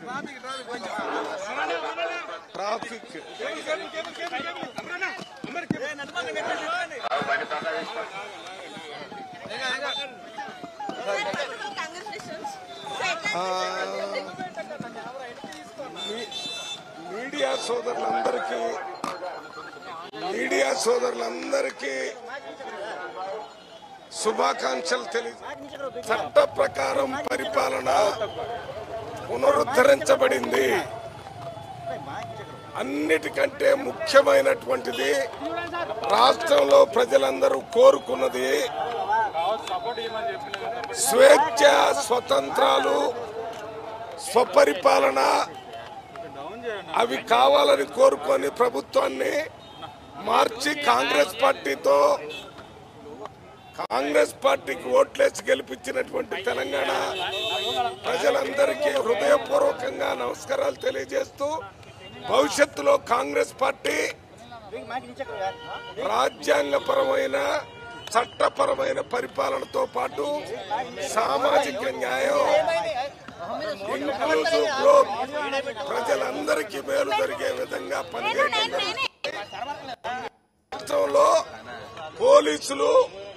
Traffic media సోదరులందరికీ media సోదరులందరికీ శుభాకాంక్షలు తెలియ చట్ట ప్రకారం పరిపాలన పునరుద్ధరించబడింది అన్నిటికంటే ముఖ్యమైనటువంటిది రాష్ట్రంలో ప్రజలందరూ కోరుకున్నది స్వేచ్ఛ స్వతంత్రాలు స్వపరిపాలన అవి కావాలని కోరుకొని ప్రభుత్వాన్ని మార్చి కాంగ్రెస్ పార్టీతో కాంగ్రెస్ పార్టీకి ఓట్లేసి గెలిపించినటువంటి తెలంగాణ ప్రజలందరికీ హృదయపూర్వకంగా నమస్కారాలు తెలియజేస్తూ భవిష్యత్తులో కాంగ్రెస్ పార్టీ రాజ్యాంగపరమైన చట్టపరమైన పరిపాలనతో పాటు సామాజిక న్యాయం ఇంక్లూజివ్ గ్రోత్ ప్రజలందరికీ మేలు జరిగే విధంగా పనిచేయడం జరుగుతుంది. రాష్ట్రంలో పోలీసులు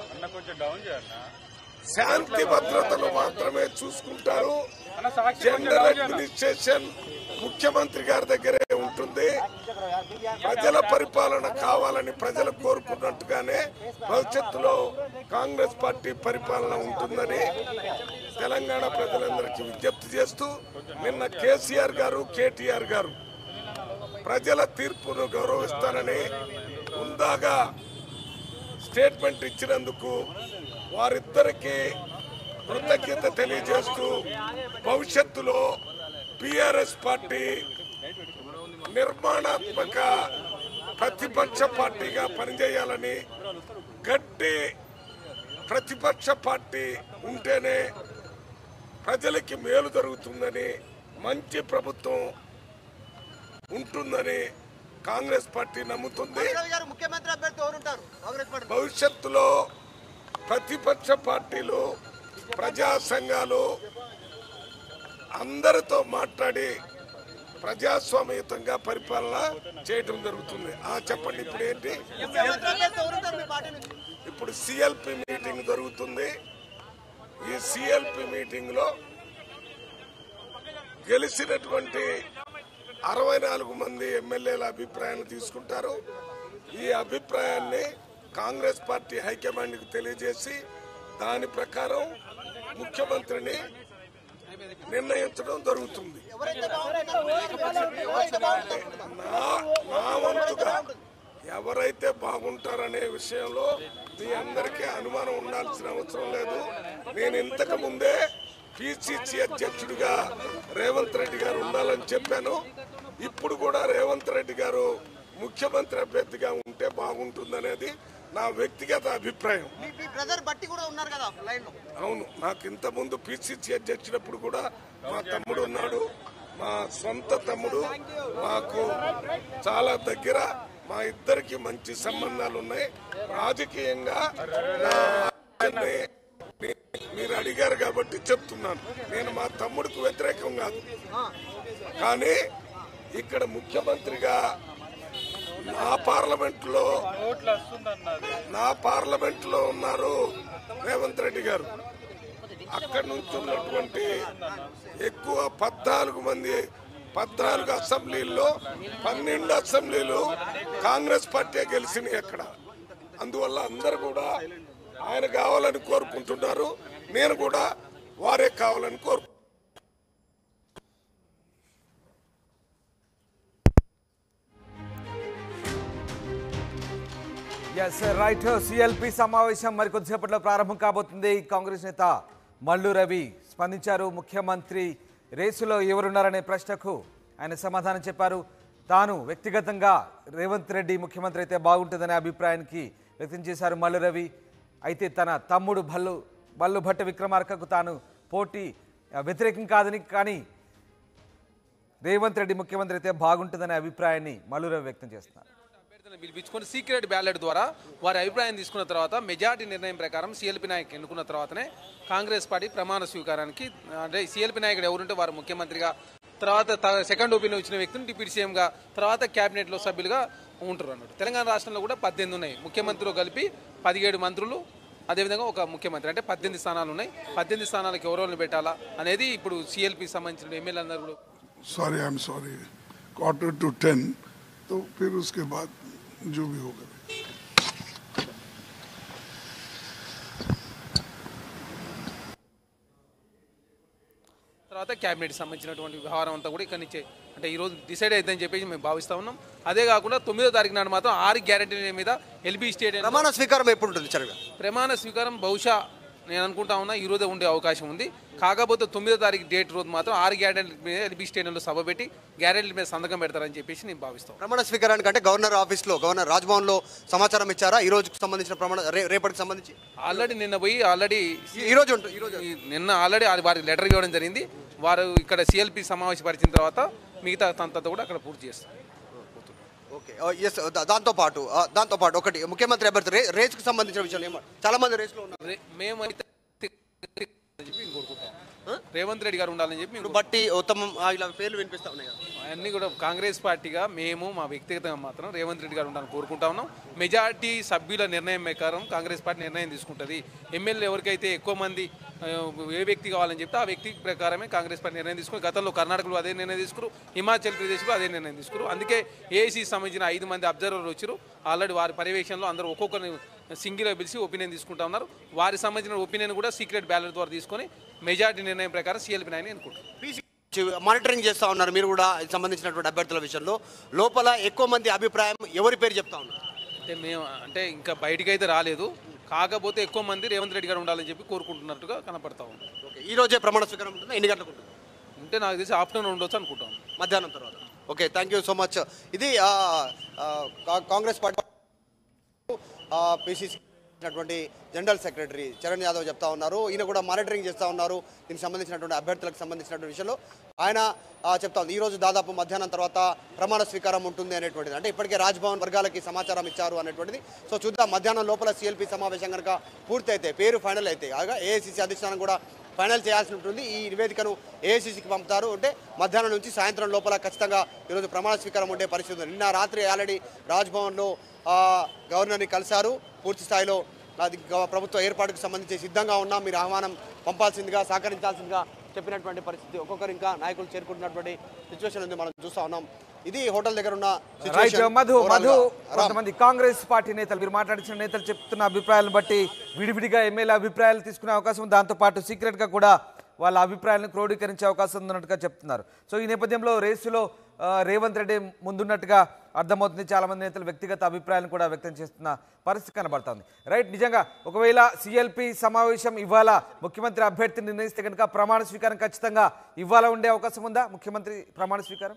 శాంతి భద్రతలు మాత్రమే చూసుకుంటారు జెండర్ అడ్మినిస్ట్రేషన్ ముఖ్యమంత్రి గారి దగ్గరే ఉంటుంది ప్రజల పరిపాలన కావాలని ప్రజలు కోరుకున్నట్టుగానే భవిష్యత్తులో కాంగ్రెస్ పార్టీ పరిపాలన ఉంటుందని తెలంగాణ ప్రజలందరికీ విజ్ఞప్తి చేస్తూ నిన్న కేసీఆర్ గారు కేటీఆర్ గారు ప్రజల తీర్పును గౌరవిస్తానని ఉందాగా స్టేట్మెంట్ ఇచ్చినందుకు వారిద్దరికి కృతజ్ఞత తెలియజేస్తూ భవిష్యత్తులో బీఆర్ఎస్ పార్టీ నిర్మాణాత్మక ప్రతిపక్ష పార్టీగా పనిచేయాలని గట్టి ప్రతిపక్ష పార్టీ ఉంటేనే ప్రజలకి మేలు జరుగుతుందని మంచి ప్రభుత్వం ఉంటుందని కాంగ్రెస్ పార్టీ నమ్ముతుంది రవి గారు ముఖ్యమంత్రి అభ్యర్థి ఎవరుంటారు కాంగ్రెస్ పార్టీ భవిష్యత్తులో ప్రతిపక్ష పార్టీలు ప్రజా సంఘాలు అందరితో మాట్లాడి ప్రజాస్వామ్యయుతంగా పరిపాలన చేయటం జరుగుతుంది ఆ చెప్పండి ఇప్పుడు ఏంటి ముఖ్యమంత్రి అభ్యర్థి ఎవరుంటారు మీ పార్టీ నుంచి ఇప్పుడు సిఎల్పి మీటింగ్ జరుగుతుంది ఈ సిఎల్పి మీటింగ్ లో గెలిచినటువంటి అరవై నాలుగు మంది ఎమ్మెల్యేల అభిప్రాయాన్ని తీసుకుంటారు ఈ అభిప్రాయాన్ని కాంగ్రెస్ పార్టీ హైకమాండ్ కి తెలియజేసి దాని ప్రకారం ముఖ్యమంత్రిని నిర్ణయించడం జరుగుతుంది ఎవరైతే బాగుంటారో ఎవరైతే బాగుంటారో నా నా వంతుగా ఎవరైతే బాగుంటారనే విషయంలో మీ అందరికీ అనుమానం ఉండాల్సిన అవసరం లేదు నేను ఇంతకు ముందే పిసిసి అధ్యక్షుడిగా రేవంత్ రెడ్డి గారు ఉండాలని చెప్పాను ఇప్పుడు కూడా రేవంత్ రెడ్డి గారు ముఖ్యమంత్రి అభ్యర్థిగా ఉంటే బాగుంటుందనేది నా వ్యక్తిగత అభిప్రాయం మీ మీ బ్రదర్ బట్టి కూడా ఉన్నారు కదా లైన్ లో అవును నాకు ఇంత ముందు పిసిసి అధ్యక్షుడప్పుడు కూడా మా తమ్ముడు ఉన్నాడు మా సొంత తమ్ముడు మాకు చాలా దగ్గర మా ఇద్దరికి మంచి సంబంధాలు ఉన్నాయి రాజకీయంగా నా ఆలోచనని మీ- మీరు అడిగారు కాబట్టి చెప్తున్నాను నేను మా తమ్ముడికి వ్యతిరేకం కాదు కానీ ఇక్కడ ముఖ్యమంత్రిగా నా పార్లమెంట్ లో నా పార్లమెంట్ లో ఉన్నారు రేవంత్ రెడ్డి గారు అక్కడి నుంచి ఉన్నటువంటి ఎక్కువ పద్నాలుగు మంది పద్నాలుగు అసెంబ్లీల్లో పన్నెండు అసెంబ్లీలు కాంగ్రెస్ పార్టీ గెలిచినాయి అక్కడ అందువల్ల అందరు కూడా ఆయన కావాలని కోరుకుంటున్నారు నేను కూడా వారే కావాలని కోరుకుంటున్నాను ఎస్ రైట్ సిఎల్పి సమావేశం మరి కొద్దిసేపట్లో ప్రారంభం కాబోతుంది కాంగ్రెస్ నేత మల్లు రవి స్పందించారు ముఖ్యమంత్రి రేసులో ఎవరున్నారనే ప్రశ్నకు ఆయన సమాధానం చెప్పారు తాను వ్యక్తిగతంగా రేవంత్ రెడ్డి ముఖ్యమంత్రి అయితే బాగుంటుందనే అభిప్రాయానికి వ్యక్తం చేశారు మల్లు రవి అయితే తన తమ్ముడు భల్లు బల్లు భట్ట విక్రమార్కకు తాను పోటీ ఆ, వ్యతిరేకం కాదని కానీ రేవంత్ రెడ్డి ముఖ్యమంత్రి అయితే బాగుంటుందనే అభిప్రాయాన్ని మల్లు రవి వ్యక్తం చేస్తున్నారు అభ్యర్థులను పిలిపించుకొని సీక్రెట్ బ్యాలెట్ ద్వారా వారి అభిప్రాయం తీసుకున్న తర్వాత మెజార్టీ నిర్ణయం ప్రకారం సిఎల్పి నాయక్ ఎన్నుకున్న తర్వాతనే కాంగ్రెస్ పార్టీ ప్రమాణ స్వీకారానికి అంటే సిఎల్పి నాయకుడు ఎవరుంటే వారు ముఖ్యమంత్రిగా తర్వాత త- సెకండ్ ఒపీనియన్ వచ్చిన వ్యక్తిని డిప్యూటీ సీఎంగా తర్వాత క్యాబినెట్లో సభ్యులుగా ఉంటారు అన్నట్టు తెలంగాణ రాష్ట్రంలో కూడా పద్దెనిమిది ఉన్నాయి ముఖ్యమంత్రిలో కలిపి పదిహేడు మంత్రులు అదేవిధంగా ఒక ముఖ్యమంత్రి అంటే పద్దెనిమిది స్థానాలు ఉన్నాయి పద్దెనిమిది స్థానాలకు ఎవరెవరిని పెట్టాలా అనేది ఇప్పుడు సిఎల్పి సంబంధించిన ఎమ్మెల్యే అందరూ కూడా sorry I am sorry quarter to ten तो फिर उसके बाद जो भी होगा తర్వాత క్యాబినెట్ సంబంధించినటువంటి వ్యవహారం అంతా కూడా ఇక్కడి నుంచే అంటే ఈ రోజు డిసైడ్ అవుతుందని చెప్పేసి మేము భావిస్తా ఉన్నాం అదే కాకుండా తొమ్మిదో తారీఖు నాడు మాత్రం ఆరు గ్యారెంటీల మీద ఎల్బీ స్టేడియం ప్రమాణ స్వీకారం ఎప్పుడు ఉంటుంది చరగా ప్రమాణ స్వీకారం బహుశా నేను అనుకుంటా ఉన్నా ఈ రోజే ఉండే అవకాశం ఉంది కాకపోతే తొమ్మిదో తారీఖు డేట్ రోజు మాత్రం ఆరు గ్యారెంటీల మీద ఎల్బీ స్టేడియంలో సభ పెట్టి గ్యారెంటీల మీద సంతకం పెడతారని చెప్పేసి నేను భావిస్తాను ప్రమాణ స్వీకారానికి అంటే గవర్నర్ ఆఫీస్ లో గవర్నర్ రాజ్భవన్ లో సమాచారం ఇచ్చారా ఈ రోజుకు సంబంధించిన ప్రమాణ రే- రేపటికి సంబంధించి ఆల్రెడీ నిన్న పోయి ఆల్రెడీ ఈ- ఈ రోజు ఉంటుంది ఈ రోజు ఈ- నిన్న ఆల్రెడీ అది వారికి లెటర్ ఇవ్వడం జరిగింది వారు ఇక్కడ సిఎల్పి సమావేశపరిచిన తర్వాత మిగతా తంతా కూడా అక్కడ పూర్తి చేస్తారు ఓకే ఎస్ దాంతో పాటు ఆ, దాంతో పాటు ఒకటి ముఖ్యమంత్రి అభ్యర్థి రే రేస్కి సంబంధించిన విషయాలు ఏమో చాలా మంది రేస్లో ఉన్నారు రే- మేమైతే అని చెప్పి మేము కోరుకుంటాం రేవంత్ రెడ్డి గారు ఉండాలని చెప్పి మేము ఇప్పుడు బట్టి ఉత్తమం ఆ, ఇలా పేర్లు వినిపిస్తా ఉన్నాయి కదా అన్ని కూడా కాంగ్రెస్ పార్టీగా మేము మా వ్యక్తిగతంగా మాత్రం రేవంత్ రెడ్డి గారు ఉండాలని కోరుకుంటా ఉన్నాం మెజార్టీ సభ్యుల నిర్ణయం ప్రకారం కాంగ్రెస్ పార్టీ నిర్ణయం తీసుకుంటుంది ఎమ్మెల్యే ఎవరికైతే ఎక్కువ మంది ఆ, ఏ వ్యక్తి కావాలని చెప్తే ఆ వ్యక్తి ప్రకారమే కాంగ్రెస్ పార్టీ నిర్ణయం తీసుకుని గతంలో కర్ణాటకలో అదే నిర్ణయం తీసుకురు హిమాచల్ ప్రదేశ్లో అదే నిర్ణయం తీసుకురు అందుకే ఏసీ సంబంధించిన ఐదు మంది అబ్జర్వర్లు వచ్చారు ఆల్రెడీ వారి పర్యవేక్షణలో అందరూ ఒక్కొక్కరిని సింగిల్గా పిలిచి ఒపీనియన్ తీసుకుంటా ఉన్నారు వారి సంబంధించిన ఒపీనియన్ కూడా సీక్రెట్ బ్యాలెట్ ద్వారా తీసుకొని మెజార్టీ నిర్ణయం ప్రకారం సీఎల్పీ నాయని అనుకుంటారు మానిటరింగ్ చేస్తా ఉన్నారు మీరు కూడా ఇది సంబంధించినటువంటి అభ్యర్థుల విషయంలో లోపల ఎక్కువ మంది అభిప్రాయం ఎవరి పేరు చెప్తా ఉన్నారు అంటే మేము అంటే ఇంకా బయటికి అయితే రాలేదు కాకపోతే ఎక్కువ మంది రేవంత్ రెడ్డి గారు ఉండాలని చెప్పి కోరుకుంటున్నట్టుగా కనపడతా ఉంది ఓకే ఈ రోజే ప్రమాణ స్వీకారం ఉంటుంది ఎన్ని గంటలకు ఉంటుంది ఉంటే నాకు తెలిసి ఆఫ్టర్నూన్ ఉండొచ్చు అనుకుంటాం మధ్యాహ్నం తర్వాత okay thank you so much ఇది ఆ, ఆ, కా- కాంగ్రెస్ పార్టీ పిసిసి అటువంటి జనరల్ సెక్రటరీ చరణ్ యాదవ్ చెప్తా ఉన్నారు ఈయన కూడా మానిటరింగ్ చేస్తూ ఉన్నారు దీనికి సంబంధించినటువంటి అభ్యర్థులకు సంబంధించినటువంటి విషయంలో ఆయన ఆ, చెప్తా ఉంది ఈ రోజు దాదాపు మధ్యాహ్నం తర్వాత ప్రమాణ స్వీకారం ఉంటుంది అనేటువంటిది అంటే ఇప్పటికే రాజ్భవన్ వర్గాలకి సమాచారం ఇచ్చారు అనేటువంటిది సో చూద్దాం మధ్యాహ్నం లోపల సిఎల్పి సమావేశం కనుక పూర్తి అయితే పేరు ఫైనల్ అయితే కాగా ఏఐసిసి అధిష్టానం కూడా ఫైనల్ చేయాల్సి ఉంటుంది ఈ నివేదికను ఏఐసిసికి పంపుతారు అంటే మధ్యాహ్నం నుంచి సాయంత్రం లోపల ఖచ్చితంగా ఈరోజు ప్రమాణ స్వీకారం ఉండే పరిస్థితి ఉంది నిన్న రాత్రి ఆల్రెడీ రాజ్భవన్లో ఆ, గవర్నర్ని కలిశారు పూర్తి స్థాయిలో అది గవ- ప్రభుత్వ ఏర్పాటుకు సంబంధించి సిద్ధంగా ఉన్నాం మీరు ఆహ్వానం పంపాల్సిందిగా సహకరించాల్సిందిగా చెప్పినటువంటి పరిస్థితి ఒక్కొక్కరు ఇంకా నాయకులు చేరుకుంటున్నటువంటి సిచ్యువేషన్ ఉంది మనం చూస్తా ఉన్నాం ఇది హోటల్ దగ్గర ఉన్న right situation. Madhu Overall Madhu గా. రామ్. కొంతమంది కాంగ్రెస్ పార్టీ నేతలు మీరు మాట్లాడించిన నేతలు చెప్తున్న అభిప్రాయాలను బట్టి విడివిడిగా ఎమ్మెల్యే అభిప్రాయాలు తీసుకునే అవకాశం ఉంది దాంతో పాటు సీక్రెట్ గా కూడా వాళ్ళ అభిప్రాయాలను క్రోడీకరించే అవకాశం ఉందన్నట్టుగా చెప్తున్నారు సో ఈ నేపథ్యంలో రేసులో ఆ, రేవంత్ రెడ్డి ముందున్నట్టుగా అర్థమవుతుంది చాలా మంది నేతలు వ్యక్తిగత అభిప్రాయాలను కూడా వ్యక్తం చేస్తున్న పరిస్థితి కనబడుతుంది రైట్ నిజంగా ఒకవేళ సిఎల్పి సమావేశం ఇవాళ ముఖ్యమంత్రి అభ్యర్థిని నిర్ణయిస్తే కనుక ప్రమాణ స్వీకారం ఖచ్చితంగా ఇవాళ ఉండే అవకాశం ఉందా ముఖ్యమంత్రి ప్రమాణ స్వీకారం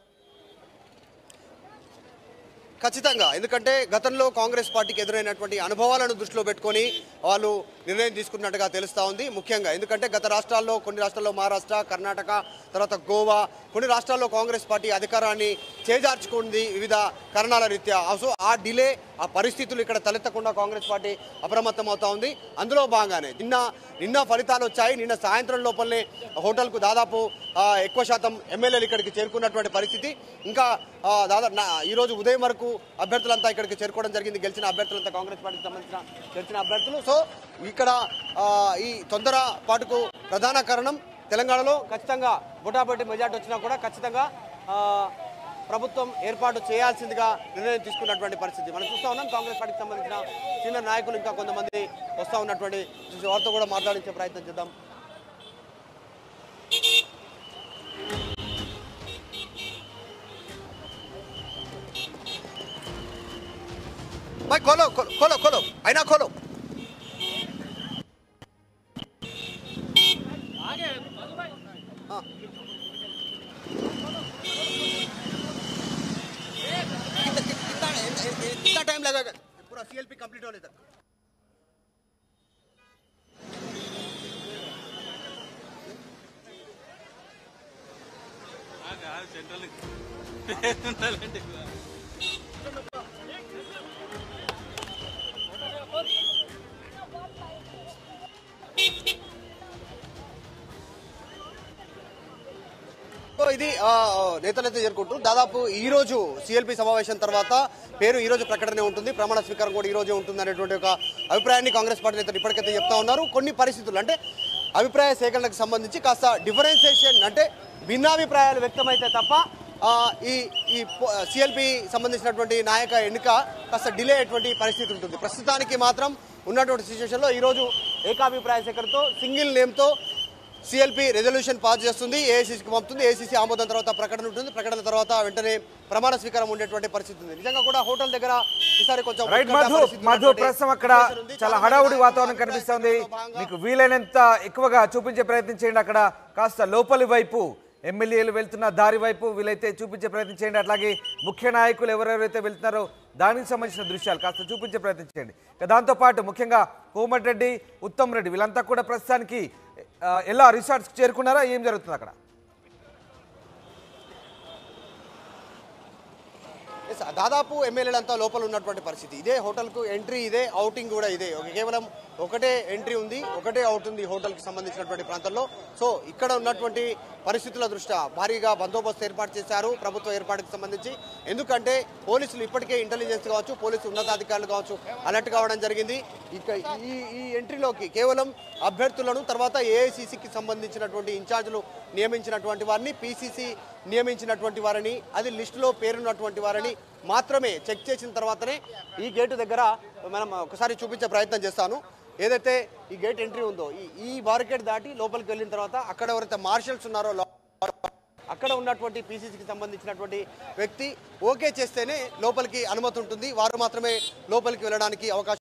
ఖచ్చితంగా ఎందుకంటే గతంలో కాంగ్రెస్ పార్టీకి ఎదురైనటువంటి అనుభవాలను దృష్టిలో పెట్టుకొని వాళ్ళు నిర్ణయం తీసుకున్నట్టుగా తెలుస్తూ ఉంది ముఖ్యంగా ఎందుకంటే గత రాష్ట్రాల్లో కొన్ని రాష్ట్రాల్లో మహారాష్ట్ర కర్ణాటక తర్వాత గోవా కొన్ని రాష్ట్రాల్లో కాంగ్రెస్ పార్టీ అధికారాన్ని చేజార్చుకుంది వివిధ కారణాల రీత్యా సో ఆ డిలే ఆ పరిస్థితులు ఇక్కడ తలెత్తకుండా కాంగ్రెస్ పార్టీ అప్రమత్తం అవుతా ఉంది అందులో భాగంగానే నిన్న నిన్న ఫలితాలు వచ్చాయి నిన్న సాయంత్రం లోపలనే హోటల్కు దాదాపు ఆ, ఎక్కువ శాతం ఎమ్మెల్యేలు ఇక్కడికి చేరుకున్నటువంటి పరిస్థితి ఇంకా ఆ, దాదాపు నా- ఈ రోజు ఉదయం వరకు అభ్యర్థులంతా ఇక్కడికి చేరుకోవడం జరిగింది గెలిచిన అభ్యర్థులంతా కాంగ్రెస్ పార్టీకి సంబంధించిన గెలిచిన అభ్యర్థులు సో ఇక్కడ ఆ, ఈ తొందర పాటుకు ప్రధాన కారణం తెలంగాణలో ఖచ్చితంగా బుటాబట్టి మెజార్టీ వచ్చినా కూడా ఖచ్చితంగా ఆ, ప్రభుత్వం ఏర్పాటు చేయాల్సిందిగా నిర్ణయం తీసుకున్నటువంటి పరిస్థితి మనం చూస్తా ఉన్నాం కాంగ్రెస్ పార్టీకి సంబంధించిన సీనియర్ నాయకులు ఇంకా కొంతమంది వస్తూ ఉన్నటువంటి వారితో కూడా మాట్లాడించే ప్రయత్నం చేద్దాం भाई खोलो खोलो खोलो खोलो आईना खोलो हाँ। कितना- कितना कितना टाइम लगेगा पूरा सीएलपी कंप्लीट होने तक సో ఇది ఆ, నేతలైతే చేరుకుంటూ దాదాపు ఈ రోజు సిఎల్పి సమావేశం తర్వాత పేరు ఈ రోజు ప్రకటన ఉంటుంది ప్రమాణ స్వీకారం కూడా ఈ రోజే ఉంటుంది అనేటువంటి ఒక అభిప్రాయాన్ని కాంగ్రెస్ పార్టీ నేతలు ఇప్పటికైతే చెప్తా ఉన్నారు కొన్ని పరిస్థితులు అంటే అభిప్రాయ సేకరణకు సంబంధించి కాస్త డిఫరెన్సియేషన్ అంటే భిన్నాభిప్రాయాలు వ్యక్తమైతే తప్ప ఆ, ఈ ఈ సిఎల్పి సంబంధించినటువంటి నాయక ఎన్నిక కాస్త డిలే అయ్యేటువంటి పరిస్థితి ఉంటుంది ప్రస్తుతానికి మాత్రం ఉన్నటువంటి సిచ్యువేషన్లో ఈరోజు ఏకాభిప్రాయ సేకరణతో సింగిల్ నేమ్తో సిఎల్పి రెజల్యూషన్ పాస్ చేస్తుంది ఏఐసీసీకి పంపుతుంది ఏఐసీసీ ఆమోదం తర్వాత ప్రకటన ఉంటుంది ప్రకటన తర్వాత వెంటనే ప్రమాణ స్వీకారం ఉండేటువంటి పరిస్థితి ఉంది నిజంగా కూడా హోటల్ దగ్గర ఈసారి కొంచెం రైట్ ఉత్కంఠ మధు పరిస్థితి మధు ఉన్నటువంటి ప్రస్తుతం అక్కడ సిచ్యువేషన్ ఉంది. చాలా చాలా హడావుడి మంది వాతావరణం నాయకులు కనిపిస్తుంది భాగంగా మీకు వీలైనంత ఎక్కువగా చూపించే ప్రయత్నం చేయండి అక్కడ కాస్త లోపలి వైపు ఎమ్మెల్యేలు వెళ్తున్న దారి వైపు వీలైతే చూపించే ప్రయత్నం చేయండి అట్లాగే ముఖ్య నాయకులు ఎవరెవరైతే వెళ్తున్నారో దానికి సంబంధించిన దృశ్యాలు కాస్త చూపించే ప్రయత్నం చేయండి ఇక దాంతోపాటు ముఖ్యంగా కోమటిరెడ్డి ఉత్తమ్ రెడ్డి వీళ్ళంతా కూడా ప్రస్తుతానికి ఆ, ఎలా రిసార్ట్స్కి చేరుకున్నారా ఏం జరుగుతుంది అక్కడ Yes, దాదాపు ఎమ్మెల్యేలంతా లోపల ఉన్నటువంటి పరిస్థితి ఇదే హోటల్కు ఎంట్రీ ఇదే అవుటింగ్ కూడా ఇదే ఒక- కేవలం ఒకటే ఎంట్రీ ఉంది ఒకటే అవుట్ ఉంది హోటల్కి సంబంధించినటువంటి ప్రాంతంలో సో ఇక్కడ ఉన్నటువంటి పరిస్థితుల దృష్ట్యా భారీగా బందోబస్తు ఏర్పాటు చేశారు ప్రభుత్వ ఏర్పాటుకు సంబంధించి ఎందుకంటే పోలీసులు ఇప్పటికే ఇంటెలిజెన్స్ కావచ్చు పోలీసు ఉన్నతాధికారులు కావచ్చు అలర్ట్ కావడం జరిగింది ఇక ఈ ఈ ఎంట్రీలోకి కేవలం అభ్యర్థులను తర్వాత ఏఐసిసికి సంబంధించినటువంటి ఇన్ఛార్జీలు నియమించినటువంటి వారిని పిసిసి నియమించినటువంటి వారిని అది లిస్టులో పేరున్నటువంటి వారిని మాత్రమే చెక్ చేసిన తర్వాతనే ఈ గేటు దగ్గర మనం ఒకసారి చూపించే ప్రయత్నం చేస్తాను ఏదైతే ఈ గేట్ ఎంట్రీ ఉందో ఈ ఈ బారికేడ్ దాటి లోపలికి వెళ్ళిన తర్వాత అక్కడ ఎవరైతే మార్షల్స్ ఉన్నారో లో- అక్కడ ఉన్నటువంటి పీసీసీకి సంబంధించినటువంటి వ్యక్తి ఓకే చేస్తేనే లోపలికి అనుమతి ఉంటుంది వారు మాత్రమే లోపలికి వెళ్ళడానికి అవకాశం